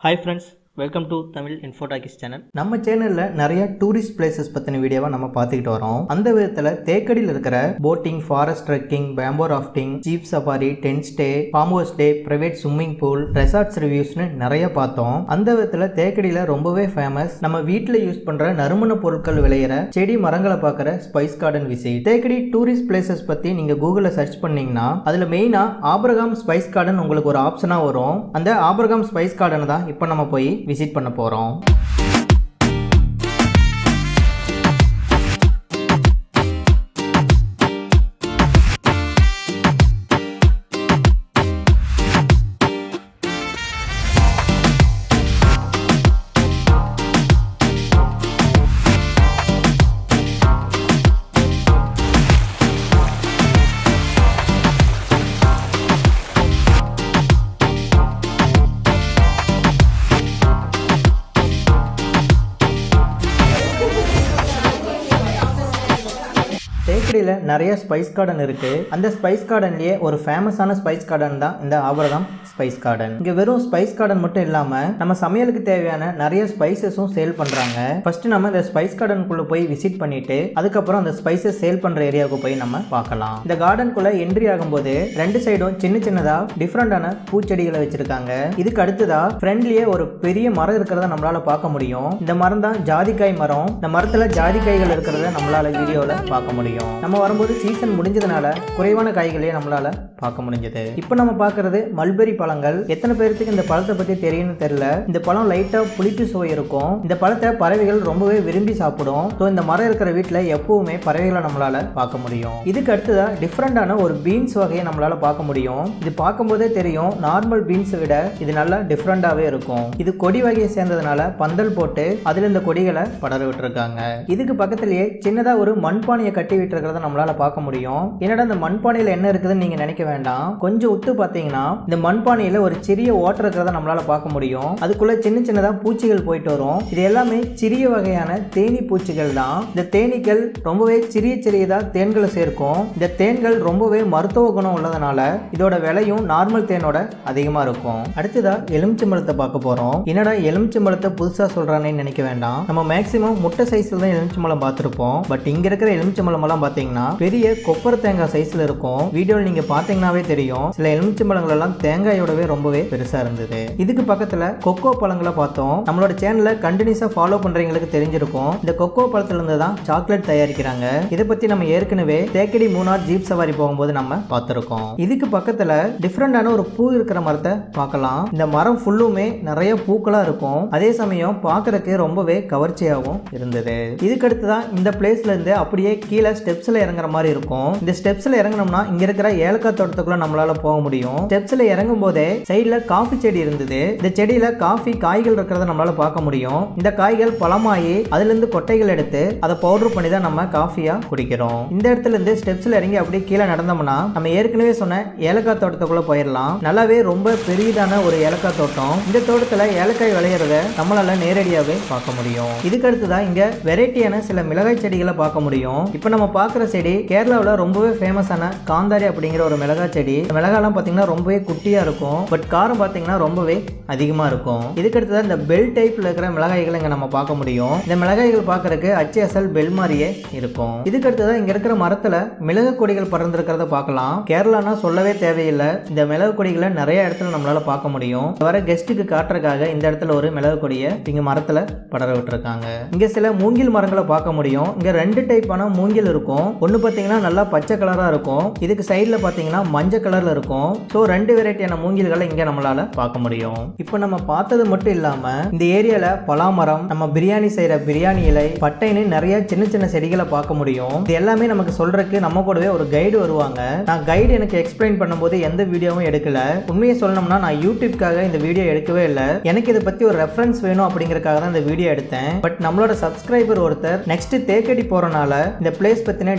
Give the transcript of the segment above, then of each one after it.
hi friends welcome to Tamil Infotalkies channel நம்ம சேனல்ல நிறைய டூரிஸ்ட் பிளேசஸ் பத்தின வீடியோவை நம்ம பார்த்துக்கிட்டு வரோம் அந்த விதத்துல தேக்கடியில் இருக்கிற boating forest trekking bamboo rafting jeep safari tent stay farmhouse stay private swimming pool resorts ரிவ்யூஸ்னு நிறைய பார்த்தோம் அந்த விதத்துல தேக்கடியில ரொம்பவே ஃபேமஸ் நம்ம வீட்டில் யூஸ் பண்ற நறுமண பொருட்கள் விளையிற செடி மரங்களை பார்க்குற spice garden visit Thekkady tourist places பத்தி நீங்க கூகுளில் சர்ச் பண்ணீங்கன்னா அதுல மெயினா ஆபிரகாம் ஸ்பைஸ் கார்டன் உங்களுக்கு ஒரு ஆப்ஷனா வரும் அந்த ஆபிரகாம் ஸ்பைஸ் கார்டன் தான் இப்போ நம்ம போய் விசிட் பண்ண போறோம் தேக்கடியில் நிறைய ஸ்பைஸ் கார்டன் இருக்கு அந்த ஸ்பைஸ் கார்டன்லயே ஒரு ஃபேமஸான ஸ்பைஸ் கார்டன் தான் இந்த ஆபரகம் ஸ்பைஸ் கார்டன் இங்க வெறும் ஸ்பைஸ் கார்டன் மட்டும் இல்லாம நம்ம சமையலுக்கு தேவையான நிறைய ஸ்பைசஸும் சேல் பண்றாங்க ஃபர்ஸ்ட் நம்ம இந்த ஸ்பைஸ் கார்டனுக்குள்ள போய் விசிட் பண்ணிட்டு அதுக்கப்புறம் அந்த ஸ்பைசஸ் சேல் பண்ற ஏரியாவுக்கு போய் நம்ம பார்க்கலாம் இந்த கார்டனுக்குள்ள என்ட்ரி ஆகும்போது ரெண்டு சைடும் சின்ன சின்னதா டிஃப்ரெண்டான பூச்செடிகளை வச்சிருக்காங்க இதுக்கு அடுத்ததா ஃப்ரெண்ட்லயே ஒரு பெரிய மரம் இருக்கிறத நம்மளால பார்க்க முடியும் இந்த மரம் தான் ஜாதிக்காய் மரம் இந்த மரத்துல ஜாதிக்காய்கள் இருக்கிறத நம்மளால வீடியோல பார்க்க முடியும் நம்ம வரும்போது சீசன் முடிஞ்சதுனால குறைவான காய்களையே நம்மளால பார்க்க முடிஞ்சது இப்போ நம்ம பார்க்கறது மல்பெரி பழங்கள் எத்தனை பேருக்கு இந்த பழத்தை பத்தி தெரியும்னு தெரியல இந்த பழம் லைட்டா புளிப்பு சுவை இருக்கும் இந்த பழத்தை பறவைகள் ரொம்பவே விரும்பி சாப்பிடும் ஸோ இந்த மரம் இருக்கிற வீட்டில் எப்பவுமே பறவைகளை நம்மளால பார்க்க முடியும் இதுக்கு அடுத்ததா டிஃப்ரெண்டான ஒரு பீன்ஸ் வகையை நம்மளால பார்க்க முடியும் இது பார்க்கும்போதே தெரியும் நார்மல் பீன்ஸை விட இது நல்லா டிஃப்ரெண்டாகவே இருக்கும் இது கொடி வகையை சேர்ந்ததுனால பந்தல் போட்டு அதில் இந்த கொடிகளை படர விட்டுருக்காங்க இதுக்கு பக்கத்திலேயே சின்னதாக ஒரு மண்பானையை கட்டி விட்டுருக்கிறத நம்மளால பார்க்க முடியும் என்னடா இந்த மண்பானையில் என்ன இருக்குதுன்னு நீங்கள் நினைக்க வேண்டாம் கொஞ்சம் உத்து பார்த்தீங்கன்னா இந்த மண்பானையில் ஒரு சிறிய ஓட்டை இருக்கிறத நம்மளால பார்க்க முடியும் அதுக்குள்ள சின்ன சின்னதாக பூச்சிகள் போயிட்டு வரும் இது எல்லாமே சிறிய வகையான தேனி பூச்சிகள் தான் இந்த தேனீக்கள் ரொம்பவே சிறிய சிறியதாக தேன்களை சேர்க்கும் இந்த தேன்கள் ரொம்பவே மருத்துவ குணம் உள்ளதனால இதோட விலையும் நார்மல் தேனோட அதிகமாக இருக்கும் அடுத்ததா எலுமிச்சம்பழத்தை பார்க்க போகிறோம் என்னடா எலுமிச்சம்பழத்தை புதுசாக சொல்கிறானேன்னு நினைக்க வேண்டாம் நம்ம மேக்ஸிமம் முட்டை சைஸில் தான் எலுமிச்சம்பழம் பார்த்துருப்போம் பட் இங்கே இருக்கிற எலுமிச்சம்பழம் எல்லாம் பார்த்தீங்கன்னா பெரிய கொப்பரை தேங்காய் சைஸில் இருக்கும் வீடியோவில் நீங்கள் பார்த்தீங்கன்னாவே தெரியும் சில எலுமிச்சம்பழங்கள் எல்லாம் தேங்காயோடவே ரொம்பவே பெருசாக இருந்தது இதுக்கு பக்கத்தில் கொக்கோ பழங்களை பார்த்தோம் நம்மளோட சேனலை கண்டினியூஸாக ஃபாலோ பண்ணுறவங்களுக்கு தெரிஞ்சிருக்கும் இந்த கொக்கோ பழத்துலேருந்து தான் சாக்லேட் தயாரிக்கிறாங்க இதை பற்றி நம்ம ஏற்கனவே தேக்கடி மூணார் ஜீப் சவாரி போகும்போது நம்ம பார்த்துருக்கோம் இதுக்கு பக்கத்தில் டிஃப்ரெண்டான ஒரு பூ இருக்கிற மரத்தை பார்க்கலாம் இந்த மரம் ஃபுல்லுமே நிறைய பூக்களாக இருக்கும் அதே சமயம் பார்க்கறதுக்கு ரொம்பவே கவர்ச்சியாகவும் இருந்தது இதுக்கு அடுத்து தான் இந்த பிளேஸ்ல இருந்து அப்படியே கீழே ஸ்டெப்ஸ்ல இறங்குற மாதிரி இருக்கும் இந்த ஸ்டெப்ஸ்ல இறங்கினோம்னா இங்க இருக்கிற ஏலக்காய் தோட்டத்துக்குள்ள நம்மளால போக முடியும் ஸ்டெப்ஸ்ல இறங்கும் போதே சைட்ல காஃபி செடி இருந்தது இந்த செடியில காஃபி காய்கள் இருக்கிறத நம்மளால பார்க்க முடியும் இந்த காய்கள் பழமாயி அதுல இருந்து கொட்டைகள் எடுத்து அதை பவுடர் பண்ணி தான் நம்ம காஃபியா குடிக்கிறோம் இந்த இடத்துல இருந்து ஸ்டெப்ஸ்ல இறங்கி அப்படியே கீழே நடந்தோம்னா நம்ம ஏற்கனவே சொன்ன ஏலக்காய் தோட்டத்துக்குள்ள போயிடலாம் நல்லாவே ரொம்ப பெரியதான ஒரு ஏலக்காய் தோட்டம் இந்த தோட்டத்துல ஏலக்காய் விளையிறத நம்மளால நேரடியாகவே பார்க்க முடியும் இதுக்கு அடுத்ததான் இங்க வெரைட்டியான சில மிளகாய் செடிகளை பார்க்க முடியும் இப்போ நம்ம பார்க்குற செடி கேரளாவில் ரொம்பவே ஃபேமஸான காந்தாரி அப்படிங்கிற ஒரு மிளகாய் செடி இந்த மிளகாலாம் பார்த்தீங்கன்னா ரொம்பவே குட்டியா இருக்கும் பட் காரம் பார்த்தீங்கன்னா ரொம்பவே அதிகமாக இருக்கும் இதுக்கு அடுத்ததான் இந்த பெல் டைப்ல இருக்கிற மிளகாய்களை இங்கே நம்ம பார்க்க முடியும் இந்த மிளகாய்கள் பார்க்கறதுக்கு அச்சு அசல் பெல் மாதிரியே இருக்கும் இதுக்கு அடுத்ததான் இங்க இருக்கிற மரத்துல மிளகு கொடிகள் பறந்துருக்கிறத பார்க்கலாம் கேரளானா சொல்லவே தேவையில்லை இந்த மிளகு கொடிகளை நிறைய இடத்துல நம்மளால பார்க்க முடியும் வர கெஸ்ட்டுக்கு காட்டுறதுக்காக இந்த இடத்துல ஒரு மிளகு கொடியை இங்க மரத்துல படர விட்டுருக்காங்க இங்க சில மூங்கில் மரங்களை பார்க்க முடியும் இங்க ரெண்டு டைப்பான மூங்கில் இருக்கும் ஒன்று பார்த்தீங்கன்னா நல்லா பச்சை கலரா இருக்கும் இதுக்கு சைடில் பார்த்தீங்கன்னா மஞ்சள் கலர்ல இருக்கும் ஸோ ரெண்டு வெரைட்டியான மூங்கில்களை இங்க நம்மளால பார்க்க முடியும் இப்போ நம்ம பார்த்தது மட்டும் இல்லாம இந்த ஏரியால பலாமரம் நம்ம பிரியாணி செய்யற பிரியாணி இலை பட்டைன்னு நிறைய சின்ன சின்ன செடிகளை பார்க்க முடியும் இது எல்லாமே நமக்கு சொல்றதுக்கு நம்ம கூடவே ஒரு கைடு வருவாங்க நான் கைடு எனக்கு எக்ஸ்பிளைன் பண்ணும்போது எந்த வீடியோவும் எடுக்கல உண்மையை சொல்லணும்னா நான் யூடியூப்காக இந்த வீடியோ எடுக்கவே இல்லை எனக்கு இதை பத்தி ஒரு ரெஃபரன்ஸ் வேணும் அப்படிங்கறதுக்காக தான் இந்த வீடியோ எடுத்தேன் பட் நம்மளோட சப்ஸ்கிரைபர் ஒருத்தர் நெக்ஸ்ட் தேக்கடி போறனால இந்த பிளேஸ் பத்தின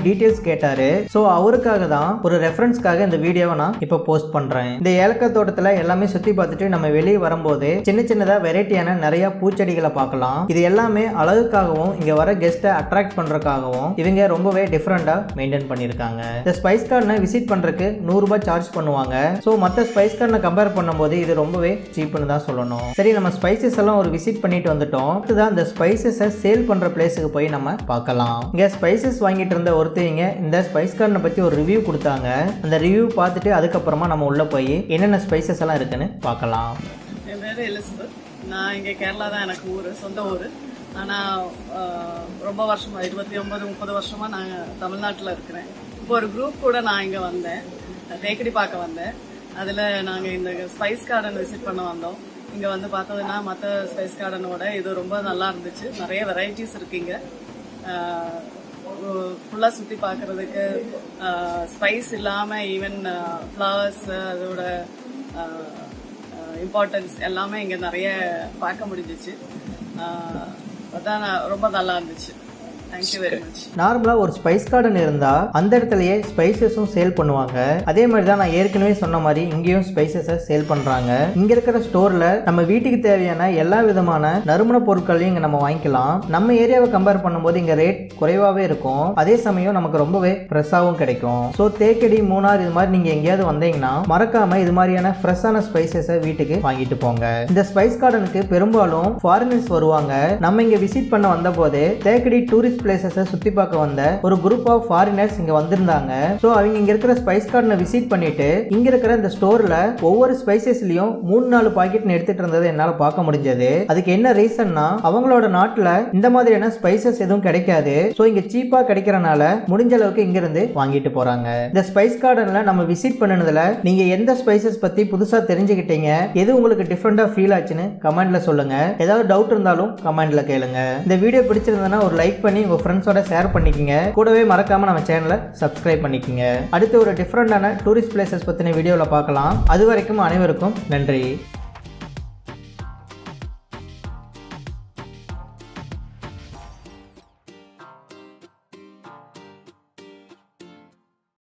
டீட்டெயில்ஸ் கேட்டாரு ஸோ அவருக்காக தான் ஒரு ரெஃபரன்ஸ்க்காக இந்த வீடியோவை நான் இப்போ போஸ்ட் பண்றேன் இந்த ஏலக்காய் தோட்டத்தில் எல்லாமே சுத்தி பார்த்துட்டு நம்ம வெளியே வரும்போது சின்ன சின்னதா வெரைட்டியான நிறைய பூச்செடிகளை பார்க்கலாம் இது எல்லாமே அழகுக்காகவும் இங்க வர கெஸ்ட்டை அட்ராக்ட் பண்றதுக்காகவும் இவங்க ரொம்பவே டிஃப்ரெண்டா மெயின்டைன் பண்ணியிருக்காங்க இந்த ஸ்பைஸ் கார்டனை விசிட் பண்றதுக்கு நூறுரூபா சார்ஜ் பண்ணுவாங்க ஸோ மற்ற ஸ்பைஸ் கார்டனை கம்பேர் பண்ணும்போது இது ரொம்பவே சீப்னு தான் சொல்லணும் சரி நம்ம ஸ்பைசஸ் எல்லாம் ஒரு விசிட் பண்ணிட்டு வந்துட்டோம் அடுத்ததான் இந்த ஸ்பைசஸை சேல் பண்ற பிளேஸுக்கு போய் நம்ம பார்க்கலாம் இங்க ஸ்பைசஸ் வாங்கிட்டு இருந்த ஒருத்தவங்க இந்த ஸ்பைஸ் கார்டனை பத்தி ஒரு ரிவ்யூ கொடுத்தாங்க அந்த ரிவ்யூ பார்த்துட்டு அதுக்கப்புறமா நம்ம உள்ள போய் என்னென்ன ஸ்பைசஸ் எல்லாம் இருக்குன்னு பார்க்கலாம் என் பேர் எலிசபெத் நான் இங்கே கேரளா தான் எனக்கு ஊர் சொந்த ஊர் ஆனால் ரொம்ப வருஷமா இருபத்தி ஒன்பது முப்பது வருஷமா நான் தமிழ்நாட்டில் இருக்கிறேன் இப்போ ஒரு குரூப் கூட நான் இங்கே வந்தேன் தேக்கடி பார்க்க வந்தேன் அதில் நாங்கள் இந்த ஸ்பைஸ் கார்டன் விசிட் பண்ண வந்தோம் இங்கே வந்து பார்த்ததுன்னா மற்ற ஸ்பைஸ் கார்டனோட இது ரொம்ப நல்லா இருந்துச்சு நிறைய வெரைட்டிஸ் இருக்குங்க ஃபுல்லாக சுற்றி பார்க்கறதுக்கு ஸ்பைஸ் இல்லாமல் ஈவன் ஃப்ளவர்ஸ் அதோட இம்பார்ட்டன்ஸ் எல்லாமே இங்கே நிறைய பார்க்க முடிஞ்சிச்சு ஆஹ் அதான் நான் ரொம்ப நல்லா இருந்துச்சு தேங்க்யூ வெரி மச் நார்மலாக ஒரு ஸ்பைஸ் கார்டன் இருந்தால் அந்த இடத்துலயே ஸ்பைசஸும் சேல் பண்ணுவாங்க அதே மாதிரி தான் நான் ஏற்கனவே சொன்ன மாதிரி இங்கேயும் ஸ்பைசஸை சேல் பண்ணுறாங்க இங்கே இருக்கிற ஸ்டோரில் நம்ம வீட்டுக்கு தேவையான எல்லா விதமான நறுமண பொருட்களையும் இங்கே நம்ம வாங்கிக்கலாம் நம்ம ஏரியாவை கம்பேர் பண்ணும்போது இங்கே ரேட் குறைவாகவே இருக்கும் அதே சமயம் நமக்கு ரொம்பவே ஃப்ரெஷ்ஷாகவும் கிடைக்கும் ஸோ தேக்கடி மூணார் இது மாதிரி நீங்கள் எங்கேயாவது வந்தீங்கன்னா மறக்காம இது மாதிரியான ஃப்ரெஷ்ஷான ஸ்பைசஸை வீட்டுக்கு வாங்கிட்டு போங்க இந்த ஸ்பைஸ் கார்டனுக்கு பெரும்பாலும் ஃபாரினர்ஸ் வருவாங்க நம்ம இங்கே விசிட் பண்ண வந்த போது தேக்கடி டூரிஸ்ட் பிளேசஸை சுற்றி பார்க்க வந்த ஒரு குரூப் ஆஃப் ஃபாரினர்ஸ் இங்கே வந்திருந்தாங்க ஸோ அவங்க இங்கே இருக்கிற ஸ்பைஸ் கார்டனை விசிட் பண்ணிட்டு இங்கே இருக்கிற இந்த ஸ்டோரில் ஒவ்வொரு ஸ்பைசஸ்லையும் மூணு நாலு பாக்கெட் எடுத்துட்டு இருந்ததை என்னால் பார்க்க முடிஞ்சது அதுக்கு என்ன ரீசன்னா அவங்களோட நாட்டில் இந்த மாதிரியான ஸ்பைசஸ் எதுவும் கிடைக்காது ஸோ இங்கே சீப்பாக கிடைக்கிறனால முடிஞ்ச அளவுக்கு இங்கிருந்து வாங்கிட்டு போகிறாங்க இந்த ஸ்பைஸ் கார்டனில் நம்ம விசிட் பண்ணினதுல நீங்கள் எந்த ஸ்பைசஸ் பற்றி புதுசாக தெரிஞ்சுக்கிட்டீங்க எது உங்களுக்கு டிஃப்ரெண்ட்டாக ஃபீல் ஆச்சுன்னு கமெண்ட்ல சொல்லுங்க ஏதாவது டவுட் இருந்தாலும் கமெண்ட்ல கேளுங்க இந்த வீடியோ பிடிச்சிருந்ததுன்னா ஒரு லைக் பண்ணி உங்க ஃப்ரெண்ட்ஸோட ஷேர் பண்ணிக்கங்க கூடவே மறக்காம நம்ம சேனலை சப்ஸ்கிரைப் பண்ணிக்கங்க அடுத்து ஒரு டிஃப்ரெண்டான டூரிஸ்ட் பிளேசஸ் பற்றின வீடியோவில் பார்க்கலாம் அது வரைக்கும் அனைவருக்கும் நன்றி